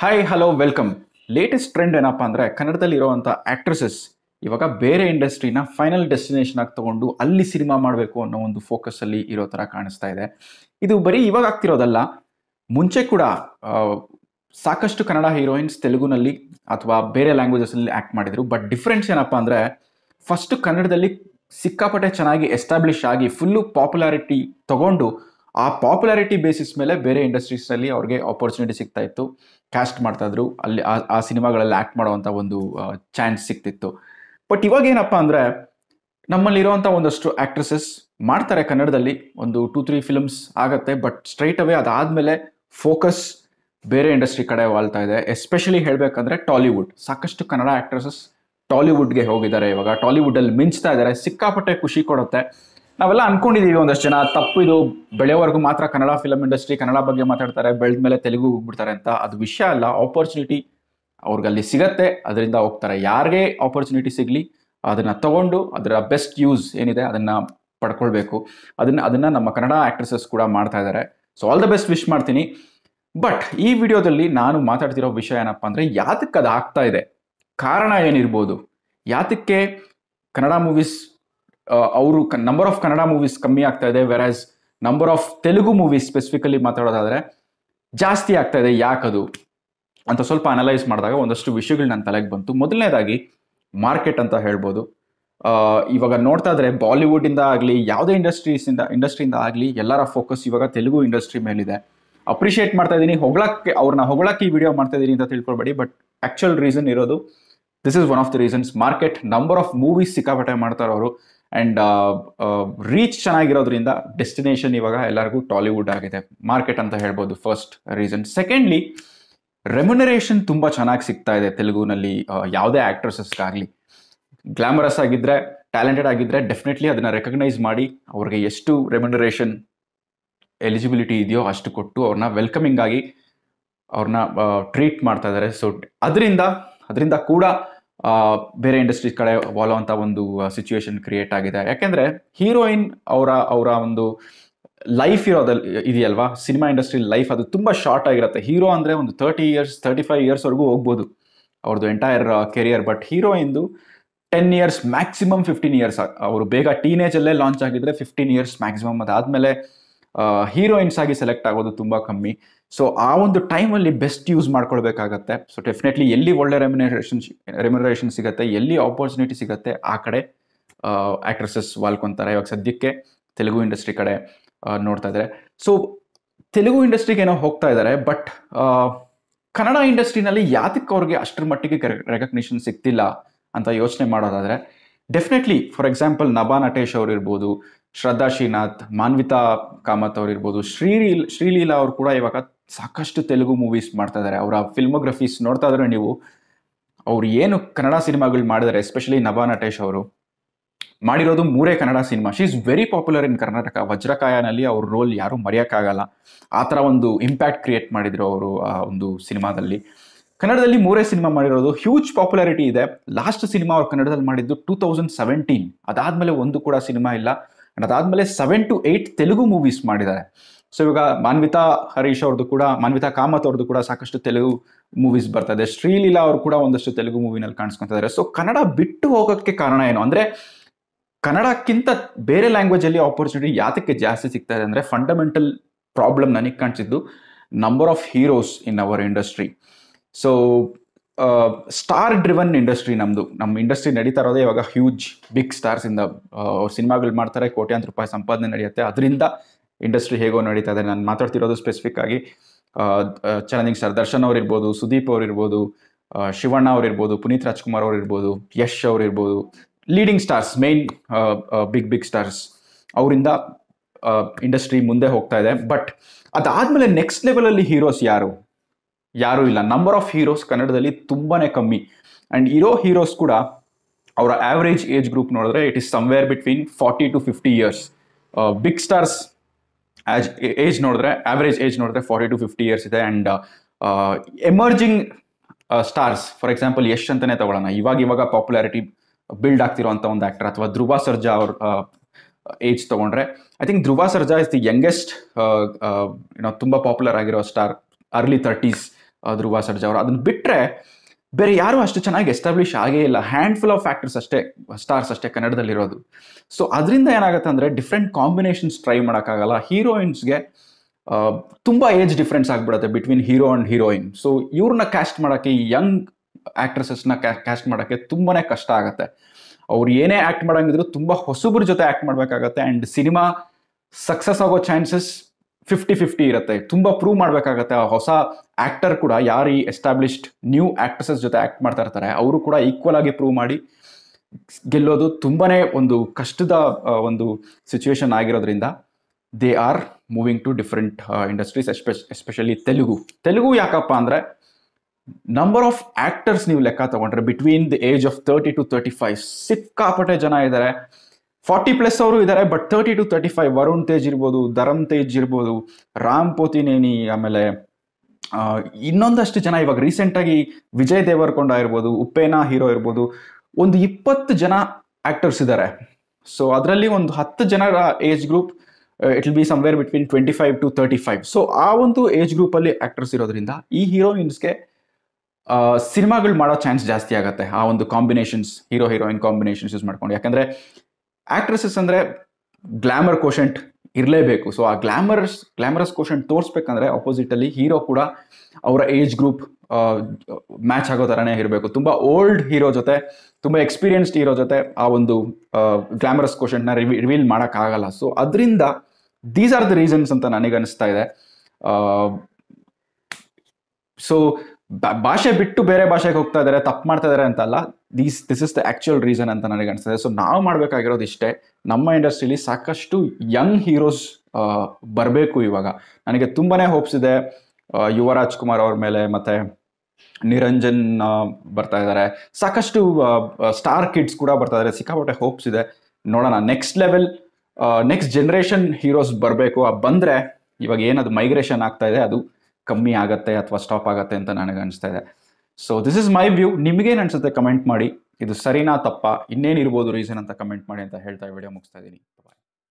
hi hello welcome latest trend ಏನಪ್ಪ ಅಂದರೆ ಕನ್ನಡದಲ್ಲಿ ಇರುವಂಥ ಆಕ್ಟ್ರೆಸಸ್ ಇವಾಗ ಬೇರೆ ಇಂಡಸ್ಟ್ರಿನ ಫೈನಲ್ ಡೆಸ್ಟಿನೇಷನ್ ಆಗಿ ತಗೊಂಡು ಅಲ್ಲಿ ಸಿನಿಮಾ ಮಾಡಬೇಕು ಅನ್ನೋ ಒಂದು ಫೋಕಸ್ ಅಲ್ಲಿ ಇರೋ ಥರ ಕಾಣಿಸ್ತಾ ಇದೆ ಇದು ಬರೀ ಇವಾಗ ಆಗ್ತಿರೋದಲ್ಲ ಮುಂಚೆ ಕೂಡ ಆ, ಸಾಕಷ್ಟು ಕನ್ನಡ ಹೀರೋಯಿನ್ಸ್ ತೆಲುಗುನಲ್ಲಿ ಅಥವಾ ಬೇರೆ ಲ್ಯಾಂಗ್ವೇಜಸಲ್ಲಿ ಆ್ಯಕ್ಟ್ ಮಾಡಿದ್ರು ಬಟ್ ಡಿಫ್ರೆನ್ಸ್ ಏನಪ್ಪ ಅಂದರೆ ಫಸ್ಟ್ ಕನ್ನಡದಲ್ಲಿ ಸಿಕ್ಕಾಪಟ್ಟೆ ಚೆನ್ನಾಗಿ ಎಸ್ಟಾಬ್ಲಿಷ್ ಆಗಿ ಫುಲ್ಲು ಪಾಪ್ಯುಲಾರಿಟಿ ತಗೊಂಡು ಆ ಪಾಪ್ಯುಲಾರಿಟಿ ಬೇಸಿಸ್ ಮೇಲೆ ಬೇರೆ ಇಂಡಸ್ಟ್ರೀಸಲ್ಲಿ ಅವ್ರಿಗೆ ಆಪರ್ಚುನಿಟಿ ಸಿಗ್ತಾ ಇತ್ತು ಕ್ಯಾಸ್ಟ್ ಮಾಡ್ತಾ ಇದ್ರು ಅಲ್ಲಿ ಆ- ಆ ಸಿನಿಮಾಗಳಲ್ಲಿ ಆ್ಯಕ್ಟ್ ಮಾಡುವಂಥ ಒಂದು ಚಾನ್ಸ್ ಸಿಗ್ತಿತ್ತು ಬಟ್ ಇವಾಗ ಏನಪ್ಪ ಅಂದರೆ ನಮ್ಮಲ್ಲಿರುವಂಥ ಒಂದಷ್ಟು ಆಕ್ಟ್ರೆಸಸ್ ಮಾಡ್ತಾರೆ ಕನ್ನಡದಲ್ಲಿ ಒಂದು ಟೂ ತ್ರೀ ಫಿಲ್ಮ್ಸ್ ಆಗತ್ತೆ ಬಟ್ ಸ್ಟ್ರೈಟ್ ಅವೇ ಅದಾದಮೇಲೆ ಫೋಕಸ್ ಬೇರೆ ಇಂಡಸ್ಟ್ರಿ ಕಡೆ ವಾಲ್ತಾ ಇದೆ ಎಸ್ಪೆಷಲಿ ಹೇಳಬೇಕಂದ್ರೆ ಟಾಲಿವುಡ್ ಸಾಕಷ್ಟು ಕನ್ನಡ ಆಕ್ಟ್ರೆಸಸ್ ಟಾಲಿವುಡ್ಗೆ ಹೋಗಿದ್ದಾರೆ ಇವಾಗ ಟಾಲಿವುಡಲ್ಲಿ ಮಿಂಚ್ತಾ ಇದ್ದಾರೆ ಸಿಕ್ಕಾಪಟ್ಟೆ ಖುಷಿ ಕೊಡುತ್ತೆ ನಾವೆಲ್ಲ ಅನ್ಕೊಂಡಿದೀವಿ ಒಂದಷ್ಟು ಜನ ತಪ್ಪು ಇದು ಬೆಳೆಯೋವರೆಗೂ ಮಾತ್ರ ಕನ್ನಡ ಫಿಲಮ್ ಇಂಡಸ್ಟ್ರಿ ಕನ್ನಡ ಬಗ್ಗೆ ಮಾತಾಡ್ತಾರೆ ಬೆಳೆದ ಮೇಲೆ ತೆಲುಗು ಹೋಗ್ಬಿಡ್ತಾರೆ ಅಂತ ಅದು ವಿಷಯ ಅಲ್ಲ ಆಪರ್ಚುನಿಟಿ ಅವ್ರಿಗೆ ಅಲ್ಲಿ ಸಿಗತ್ತೆ ಅದರಿಂದ ಹೋಗ್ತಾರೆ ಯಾರಿಗೆ ಆಪರ್ಚುನಿಟಿ ಸಿಗಲಿ ಅದನ್ನ ತಗೊಂಡು ಅದರ ಬೆಸ್ಟ್ ಯೂಸ್ ಏನಿದೆ ಅದನ್ನ ಪಡ್ಕೊಳ್ಬೇಕು ಅದನ್ನ ಅದನ್ನ ನಮ್ಮ ಕನ್ನಡ ಆಕ್ಟ್ರೆಸಸ್ ಕೂಡ ಮಾಡ್ತಾ ಇದ್ದಾರೆ so all the best wish ಮಾಡ್ತೀನಿ ಬಟ್ ಈ ವಿಡಿಯೋದಲ್ಲಿ ನಾನು ಮಾತಾಡ್ತಿರೋ ವಿಷಯ ಏನಪ್ಪ ಅಂದರೆ ಯಾತಕ್ಕೆ ಅದು ಆಗ್ತಾ ಇದೆ ಕಾರಣ ಏನಿರ್ಬೋದು ಯಾತಕ್ಕೆ ಕನ್ನಡ ಮೂವೀಸ್ ಅವರು ನಂಬರ್ ಆಫ್ ಕನ್ನಡ ಮೂವೀಸ್ ಕಮ್ಮಿ ಆಗ್ತಾ ಇದೆ versus number of Telugu movies specifically ಮಾತಾಡೋದಾದ್ರೆ ಜಾಸ್ತಿ ಆಗ್ತಾ ಇದೆ ಯಾಕದು ಅಂತ ಸ್ವಲ್ಪ ಅನಲೈಸ್ ಮಾಡಿದಾಗ ಒಂದಷ್ಟು ವಿಷಯಗಳು ನನ್ನ ತಲೆಗೆ ಬಂತು ಮೊದಲನೇದಾಗಿ ಮಾರ್ಕೆಟ್ ಅಂತ ಹೇಳ್ಬೋದು ಆ, ಇವಾಗ ನೋಡ್ತಾ ಇದ್ರೆ ಬಾಲಿವುಡ್ ಇಂದ ಆಗಲಿ ಯಾವುದೇ ಇಂಡಸ್ಟ್ರೀಸ್ ಇಂದ ಇಂಡಸ್ಟ್ರಿಯಿಂದ ಆಗಲಿ ಎಲ್ಲರ ಫೋಕಸ್ ಇವಾಗ ತೆಲುಗು ಇಂಡಸ್ಟ್ರಿ ಮೇಲಿದೆ ಅಪ್ರಿಷಿಯೇಟ್ ಮಾಡ್ತಾ ಇದ್ದೀನಿ ಹೊಗಳಕ್ಕೆ ಅವ್ರನ್ನ ಹೊಗಳಕ್ಕೆ ಈ ವಿಡಿಯೋ ಮಾಡ್ತಾ ಇದ್ದೀನಿ ಅಂತ ತಿಳ್ಕೊಳ್ಬೇಡಿ ಬಟ್ ಆಕ್ಚುಯಲ್ ರೀಸನ್ ಇರೋದು this is one of the reasons market number of movies ಸಿಕ್ಕಾಪಟ್ಟೆ ಮಾಡ್ತಾರೆ ಅವರು ಆ್ಯಂಡ್ ರೀಚ್ ಚೆನ್ನಾಗಿರೋದ್ರಿಂದ ಡೆಸ್ಟಿನೇಷನ್ ಇವಾಗ ಎಲ್ಲರಿಗೂ ಟಾಲಿವುಡ್ ಆಗಿದೆ ಮಾರ್ಕೆಟ್ ಅಂತ ಹೇಳ್ಬೋದು ಫಸ್ಟ್ ರೀಸನ್ ಸೆಕೆಂಡ್ಲಿ ರೆಮ್ಯುನರೇಷನ್ ತುಂಬ ಚೆನ್ನಾಗಿ ಸಿಗ್ತಾ ಇದೆ ತೆಲುಗುನಲ್ಲಿ ಆ, ಯಾವುದೇ ಆ್ಯಕ್ಟ್ರಸಸ್ಗಾಗಲಿ ಗ್ಲಾಮರಸ್ ಆಗಿದ್ರೆ ಟ್ಯಾಲೆಂಟೆಡ್ ಆಗಿದ್ರೆ ಡೆಫಿನೆಟ್ಲಿ ಅದನ್ನ ರೆಕಗ್ನೈಸ್ ಮಾಡಿ ಅವ್ರಿಗೆ ಎಷ್ಟು ರೆಮ್ಯುನರೇಷನ್ ಎಲಿಜಿಬಿಲಿಟಿ ಇದೆಯೋ ಅಷ್ಟು ಕೊಟ್ಟು ಅವ್ರನ್ನ ವೆಲ್ಕಮಿಂಗ್ ಆಗಿ ಅವ್ರನ್ನ ಟ್ರೀಟ್ ಮಾಡ್ತಾ ಇದ್ದಾರೆ ಸೊ ಅದರಿಂದ ಅದರಿಂದ ಕೂಡ ಆ, ಬೇರೆ ಇಂಡಸ್ಟ್ರಿ ಕಡೆ ವಾಲುವಂಥ ಒಂದು ಸಿಚುವೇಶನ್ ಕ್ರಿಯೇಟ್ ಆಗಿದೆ ಯಾಕೆಂದ್ರೆ ಹೀರೋಯಿನ್ ಅವರ ಅವರ ಒಂದು ಲೈಫ್ ಇರೋದಲ್ಲಿ ಇದೆಯಲ್ವಾ ಸಿನಿಮಾ ಇಂಡಸ್ಟ್ರಿ ಲೈಫ್ ಅದು ತುಂಬ ಶಾರ್ಟ್ ಆಗಿರುತ್ತೆ ಹೀರೋ ಅಂದರೆ ಒಂದು ತರ್ಟಿ ಇಯರ್ಸ್ ತರ್ಟಿ ಫೈವ್ ಇಯರ್ಸ್ವರೆಗೂ ಹೋಗ್ಬೋದು ಅವ್ರದ್ದು ಎಂಟೈರ್ ಕೆರಿಯರ್ ಬಟ್ ಹೀರೋಯಿಂದು ten years maximum fifteen years ಅವರು ಬೇಗ ಟೀನೇಜಲ್ಲೇ ಲಾಂಚ್ ಆಗಿದ್ರೆ ಫಿಫ್ಟೀನ್ ಇಯರ್ಸ್ ಮ್ಯಾಕ್ಸಿಮಮ್ ಅದಾದಮೇಲೆ ಹೀರೋಯಿನ್ಸ್ ಆಗಿ ಸೆಲೆಕ್ಟ್ ಆಗೋದು ತುಂಬ ಕಮ್ಮಿ ಸೊ ಆ ಒಂದು ಟೈಮಲ್ಲಿ ಬೆಸ್ಟ್ ಯೂಸ್ ಮಾಡ್ಕೊಳ್ಬೇಕಾಗತ್ತೆ ಸೊ ಡೆಫಿನೆಟ್ಲಿ ಎಲ್ಲಿ ಒಳ್ಳೆ ರೆಮ್ಯುನರೇಷನ್ ರೆಮ್ಯುನರೇಷನ್ ಸಿಗುತ್ತೆ ಎಲ್ಲಿ ಆಪರ್ಚುನಿಟಿ ಸಿಗುತ್ತೆ ಆ ಕಡೆ ಆಕ್ಟ್ರೆಸಸ್ ವಾಲ್ಕೊಂತಾರೆ ಇವಾಗ ಸದ್ಯಕ್ಕೆ ತೆಲುಗು ಇಂಡಸ್ಟ್ರಿ ಕಡೆ ಆ, ನೋಡ್ತಾ ಇದ್ದಾರೆ ಸೊ ತೆಲುಗು ಇಂಡಸ್ಟ್ರಿಗೆ ಏನೋ ಹೋಗ್ತಾ ಇದ್ದಾರೆ ಬಟ್ ಕನ್ನಡ ಇಂಡಸ್ಟ್ರಿನಲ್ಲಿ ಯಾತಕ್ಕೆ ಅವ್ರಿಗೆ ಅಷ್ಟರ ಮಟ್ಟಿಗೆ ರೆಕಗ್ನಿಷನ್ ಸಿಗ್ತಿಲ್ಲ ಅಂತ ಯೋಚನೆ ಮಾಡೋದಾದ್ರೆ definitely for example Nabha Natesh ಅವ್ರು ಇರ್ಬೋದು ಶ್ರದ್ಧಾ ಶ್ರೀನಾಥ್ ಮಾನ್ವಿತಾ ಕಾಮತ್ ಅವ್ರು ಇರ್ಬೋದು ಶ್ರೀಲೀಲ್ ಶ್ರೀಲೀಲಾ ಅವ್ರು ಕೂಡ ಇವಾಗ ಸಾಕಷ್ಟು ತೆಲುಗು ಮೂವೀಸ್ ಮಾಡ್ತಾ ಇದ್ದಾರೆ ಅವರ ಫಿಲ್ಮೋಗ್ರಫೀಸ್ ನೋಡ್ತಾ ಇದ್ರೆ ನೀವು ಅವ್ರು ಏನು ಕನ್ನಡ ಸಿನಿಮಾಗಳು ಮಾಡಿದ್ದಾರೆ ಎಸ್ಪೆಷಲಿ ನಭಾ ನಟೇಶ್ ಅವರು ಮಾಡಿರೋದು ಮೂರೇ ಕನ್ನಡ ಸಿನಿಮಾ she is very popular in Karnataka ವಜ್ರಕಾಯನಲ್ಲಿ ಅವ್ರ ರೋಲ್ ಯಾರೂ ಮರೆಯೋಕ್ಕಾಗಲ್ಲ ಆ ಥರ ಒಂದು ಇಂಪ್ಯಾಕ್ಟ್ ಕ್ರಿಯೇಟ್ ಮಾಡಿದ್ರು ಅವರು ಆ ಒಂದು ಸಿನಿಮಾದಲ್ಲಿ ಕನ್ನಡದಲ್ಲಿ ಮೂರೇ ಸಿನಿಮಾ ಮಾಡಿರೋದು ಹ್ಯೂಜ್ ಪಾಪ್ಯುಲಾರಿಟಿ ಇದೆ ಲಾಸ್ಟ್ ಸಿನಿಮಾ ಅವ್ರು ಕನ್ನಡದಲ್ಲಿ ಮಾಡಿದ್ದು ಟೂ ತೌಸಂಡ್ ಸೆವೆಂಟೀನ್ ಅದಾದಮೇಲೆ ಒಂದು ಕೂಡ ಸಿನಿಮಾ ಇಲ್ಲ ಅಂಡ್ ಅದಾದಮೇಲೆ seven to eight Telugu movies ಮಾಡಿದ್ದಾರೆ ಸೊ ಇವಾಗ ಮಾನ್ವಿತಾ ಹರೀಶ್ ಅವ್ರದ್ದು ಕೂಡ ಮಾನ್ವಿತಾ ಕಾಮತ್ ಅವ್ರದ್ದು ಕೂಡ ಸಾಕಷ್ಟು ತೆಲುಗು ಮೂವೀಸ್ ಬರ್ತಾ ಇದೆ ಶ್ರೀಲೀಲಾ ಅವರು ಕೂಡ ಒಂದಷ್ಟು ತೆಲುಗು ಮೂವಿನಲ್ಲಿ ಕಾಣಿಸ್ಕೊಂತ ಇದ್ದಾರೆ ಸೊ ಕನ್ನಡ ಬಿಟ್ಟು ಹೋಗೋಕ್ಕೆ ಕಾರಣ ಏನು ಅಂದರೆ ಕನ್ನಡಕ್ಕಿಂತ ಬೇರೆ ಲ್ಯಾಂಗ್ವೇಜಲ್ಲಿ ಆಪರ್ಚುನಿಟಿ ಯಾತಕ್ಕೆ ಜಾಸ್ತಿ ಸಿಗ್ತಾ ಇದೆ ಅಂದರೆ ಫಂಡಮೆಂಟಲ್ ಪ್ರಾಬ್ಲಮ್ ನನಗೆ ಕಾಣಿಸಿದ್ದು number of heroes in our industry so star driven industry ನಮ್ಮದು ನಮ್ಮ ಇಂಡಸ್ಟ್ರಿ ನಡೀತಾ ಇರೋದೇ ಇವಾಗ ಹ್ಯೂಜ್ ಬಿಗ್ ಸ್ಟಾರ್ಸ್ ಇಂದ ಅವ್ರು ಸಿನಿಮಾಗಳು ಮಾಡ್ತಾರೆ ಕೋಟ್ಯಾಂತರ ರೂಪಾಯಿ ಸಂಪಾದನೆ ನಡೆಯುತ್ತೆ ಅದರಿಂದ ಇಂಡಸ್ಟ್ರಿ ಹೇಗೋ ನಡೀತಾ ಇದೆ ನಾನು ಮಾತಾಡ್ತಿರೋದು ಸ್ಪೆಸಿಫಿಕ್ ಆಗಿ ಚಾಲೆಂಜಿಂಗ್ ಸ್ಟಾರ್ ದರ್ಶನ್ ಅವ್ರು ಇರ್ಬೋದು ಸುದೀಪ್ ಅವ್ರು ಇರ್ಬೋದು ಆ, ಶಿವಣ್ಣ ಅವ್ರು ಇರ್ಬೋದು ಪುನೀತ್ ರಾಜ್ಕುಮಾರ್ ಅವ್ರು ಇರ್ಬೋದು ಯಶ್ ಅವ್ರು ಇರ್ಬೋದು leading stars main big big stars ಅವರಿಂದ ಇಂಡಸ್ಟ್ರಿ ಮುಂದೆ ಹೋಗ್ತಾ ಇದೆ ಬಟ್ ಅದಾದ್ಮೇಲೆ ನೆಕ್ಸ್ಟ್ ಲೆವೆಲಲ್ಲಿ ಹೀರೋಸ್ ಯಾರು ಯಾರೂ ಇಲ್ಲ ನಂಬರ್ ಆಫ್ ಹೀರೋಸ್ ಕನ್ನಡದಲ್ಲಿ ತುಂಬಾನೇ ಕಮ್ಮಿ ಆ್ಯಂಡ್ ಇರೋ ಹೀರೋಸ್ ಕೂಡ ಅವರ ಆವ್ರೇಜ್ ಏಜ್ ಗ್ರೂಪ್ ನೋಡಿದ್ರೆ it is somewhere between forty to fifty years big stars as age ನೋಡಿದ್ರೆ ಆವ್ರೇಜ್ ಏಜ್ ನೋಡಿದ್ರೆ ಫಾರ್ಟಿ ಟು ಫಿಫ್ಟಿ ಇಯರ್ಸ್ ಇದೆ and emerging stars for example Yash ಅಂತಾನೆ ತಗೊಳ್ಳೋಣ ಇವಾಗ ಇವಾಗ ಪಾಪ್ಯುಲಾರಿಟಿ ಬಿಲ್ಡ್ ಆಗ್ತಿರೋಂಥ ಒಂದು ಆಕ್ಟರ್ ಅಥವಾ ಧ್ರುವ ಸರ್ಜಾ ಅವ್ರ ಏಜ್ ತಗೊಂಡ್ರೆ I think Dhruva Sarja is the youngest ಏನೋ ತುಂಬ ಪಾಪ್ಯುಲರ್ ಆಗಿರೋ ಸ್ಟಾರ್ ಅರ್ಲಿ ತರ್ಟೀಸ್ ಆ, ಧ್ರುವ ಸರ್ಜಾ ಅವರು ಅದನ್ನ ಬಿಟ್ಟರೆ ಬೇರೆ ಯಾರು ಅಷ್ಟು ಚೆನ್ನಾಗಿ ಎಸ್ಟಾಬ್ಲಿಷ್ ಆಗೇ ಇಲ್ಲ ಹ್ಯಾಂಡ್ಫುಲ್ ಆಫ್ ಫ್ಯಾಕ್ಟರ್ಸ್ ಅಷ್ಟೇ ಸ್ಟಾರ್ಸ್ ಅಷ್ಟೇ ಕನ್ನಡದಲ್ಲಿರೋದು ಸೊ ಅದರಿಂದ ಏನಾಗುತ್ತೆ ಅಂದರೆ ಡಿಫ್ರೆಂಟ್ ಕಾಂಬಿನೇಷನ್ಸ್ ಟ್ರೈ ಮಾಡೋಕ್ಕಾಗಲ್ಲ ಹೀರೋಯಿನ್ಸ್ಗೆ ತುಂಬ ಏಜ್ ಡಿಫ್ರೆನ್ಸ್ ಆಗಿಬಿಡುತ್ತೆ between hero and heroine so ಇವ್ರನ್ನ ಕ್ಯಾಸ್ಟ್ ಮಾಡೋಕ್ಕೆ ಯಂಗ್ ಆ್ಯಕ್ಟ್ರೆಸಸ್ನ ಕ್ಯಾಸ್ಟ್ ಮಾಡೋಕ್ಕೆ ತುಂಬಾ ಕಷ್ಟ ಆಗುತ್ತೆ ಅವ್ರು ಏನೇ ಆ್ಯಕ್ಟ್ ಮಾಡೋಂಗಿದ್ರು ತುಂಬ ಹೊಸಬ್ರ ಜೊತೆ ಆ್ಯಕ್ಟ್ ಮಾಡಬೇಕಾಗತ್ತೆ ಆ್ಯಂಡ್ ಸಿನಿಮಾ ಸಕ್ಸಸ್ ಆಗೋ ಚಾನ್ಸಸ್ ಫಿಫ್ಟಿ ಫಿಫ್ಟಿ ಇರುತ್ತೆ ತುಂಬ ಪ್ರೂವ್ ಮಾಡಬೇಕಾಗತ್ತೆ ಆ ಹೊಸ ಆ್ಯಕ್ಟರ್ ಕೂಡ ಯಾರು ಈ ಎಸ್ಟಾಬ್ಲಿಷ್ಡ್ ನ್ಯೂ ಆ್ಯಕ್ಟ್ರೆಸಸ್ ಜೊತೆ ಆ್ಯಕ್ಟ್ ಮಾಡ್ತಾ ಇರ್ತಾರೆ ಅವರು ಕೂಡ ಈಕ್ವಲ್ ಆಗಿ ಪ್ರೂವ್ ಮಾಡಿ ಗೆಲ್ಲೋದು ತುಂಬಾನೇ ಒಂದು ಕಷ್ಟದ ಆ, ಒಂದು ಸಿಚುವೇಶನ್ ಆಗಿರೋದ್ರಿಂದ they are moving to different industries ಎಸ್ಪೆಷ್ ಎಸ್ಪೆಷಲಿ ತೆಲುಗು ತೆಲುಗು ಯಾಕಪ್ಪ ಅಂದರೆ ನಂಬರ್ ಆಫ್ ಆಕ್ಟರ್ಸ್ ನೀವು ಲೆಕ್ಕ ತಗೊಂಡ್ರೆ between the age of thirty to thirty five ಸಿಕ್ಕಾಪಟ್ಟೆ ಜನ ಇದ್ದಾರೆ ಫಾರ್ಟಿ ಪ್ಲಸ್ ಅವರು ಇದ್ದಾರೆ but thirty to thirty five Varun Tej ಇರ್ಬೋದು ಧರಮ್ ತೇಜ್ ಇರ್ಬೋದು ರಾಮ್ ಪೋತಿನೇನಿ ಆಮೇಲೆ ಆ, ಇನ್ನೊಂದಷ್ಟು ಜನ ಇವಾಗ ರೀಸೆಂಟಾಗಿ ವಿಜಯ್ ದೇವರಕೊಂಡ ಇರ್ಬೋದು ಉಪ್ಪೇನಾ ಹೀರೋ ಇರ್ಬೋದು ಒಂದು ಇಪ್ಪತ್ತು ಜನ ಆಕ್ಟರ್ಸ್ ಇದ್ದಾರೆ ಸೊ ಅದರಲ್ಲಿ ಒಂದು ಹತ್ತು ಜನರ age group it will be somewhere between twenty five to thirty five so ಆ ಒಂದು ಏಜ್ ಗ್ರೂಪಲ್ಲಿ ಆಕ್ಟರ್ಸ್ ಇರೋದ್ರಿಂದ ಈ ಹೀರೋಯಿನ್ಸ್ಗೆ ಸಿನಿಮಾಗಳು ಮಾಡೋ ಚಾನ್ಸ್ ಜಾಸ್ತಿ ಆಗುತ್ತೆ ಆ ಒಂದು combinations hero heroine combinations use ಮಾಡ್ಕೊಂಡು ಯಾಕಂದ್ರೆ ಆಕ್ಟ್ರೆಸಸ್ ಅಂದ್ರೆ ಗ್ಲಾಮರ್ ಕೋಶೆಂಟ್ ಇರಲೇಬೇಕು ಸೊ ಆ ಗ್ಲಾಮರಸ್ ಗ್ಲಾಮರಸ್ ಕೋಶೆಂಟ್ ತೋರಿಸ್ಬೇಕಂದ್ರೆ ಅಪೋಸಿಟ್ ಅಲ್ಲಿ ಹೀರೋ ಕೂಡ ಅವರ ಏಜ್ ಗ್ರೂಪ್ ಮ್ಯಾಚ್ ಆಗೋ ಥರನೇ ಇರಬೇಕು ತುಂಬ ಓಲ್ಡ್ ಹೀರೋ ಜೊತೆ ತುಂಬ ಎಕ್ಸ್ಪೀರಿಯನ್ಸ್ಡ್ ಹೀರೋ ಜೊತೆ ಆ ಒಂದು ಗ್ಲಾಮರಸ್ ಕ್ವಶನ್ನ ರಿವಿ ರಿವೀಲ್ ಮಾಡೋಕ್ಕಾಗಲ್ಲ ಸೊ ಅದರಿಂದ ದೀಸ್ ಆರ್ ದ ರೀಸನ್ಸ್ ಅಂತ ನನಗೆ ಅನಿಸ್ತಾ ಇದೆ ಸೊ ಭಾಷೆ ಬಿಟ್ಟು ಬೇರೆ ಭಾಷೆಗೆ ಹೋಗ್ತಾ ಇದ್ದಾರೆ ತಪ್ಪು ಮಾಡ್ತಾ ಇದ್ದಾರೆ ಅಂತಲ್ಲ these this is the actual reason ಅಂತ ನನಗೆ ಅನಿಸ್ತದೆ ಸೊ ನಾವು ಮಾಡಬೇಕಾಗಿರೋದು ಇಷ್ಟೇ ನಮ್ಮ ಇಂಡಸ್ಟ್ರಿಲಿ ಸಾಕಷ್ಟು ಯಂಗ್ ಹೀರೋಸ್ ಬರಬೇಕು ಇವಾಗ ನನಗೆ ತುಂಬಾನೇ ಹೋಪ್ಸ್ ಇದೆ ಆ, ಯುವರಾಜ್ ಕುಮಾರ್ ಅವ್ರ ಮೇಲೆ ಮತ್ತೆ ನಿರಂಜನ್ ಆ, ಬರ್ತಾ ಇದ್ದಾರೆ ಸಾಕಷ್ಟು ಸ್ಟಾರ್ ಕಿಡ್ಸ್ ಕೂಡ ಬರ್ತಾ ಇದ್ದಾರೆ ಸಿಕ್ಕಾಪಟ್ಟೆ ಹೋಪ್ಸ್ ಇದೆ ನೋಡೋಣ next level next generation heroes ಬರಬೇಕು ಆ ಬಂದರೆ ಇವಾಗ ಏನದು ಮೈಗ್ರೇಷನ್ ಆಗ್ತಾ ಇದೆ ಅದು ಕಮ್ಮಿ ಆಗತ್ತೆ ಅಥವಾ ಸ್ಟಾಪ್ ಆಗತ್ತೆ ಅಂತ ನನಗೆ ಅನಿಸ್ತಾ ಇದೆ so this is my view ನಿಮಗೇನು ಅನ್ಸುತ್ತೆ ಕಮೆಂಟ್ ಮಾಡಿ ಇದು ಸರಿನಾ ತಪ್ಪಾ ಇನ್ನೇನಿರ್ಬೋದು ರೀಸನ್ ಅಂತ ಕಮೆಂಟ್ ಮಾಡಿ ಅಂತ ಹೇಳ್ತಾ ವಿಡಿಯೋ ಮುಗಿಸ್ತಾ ಇದ್ದೀನಿ ಬಾಯ್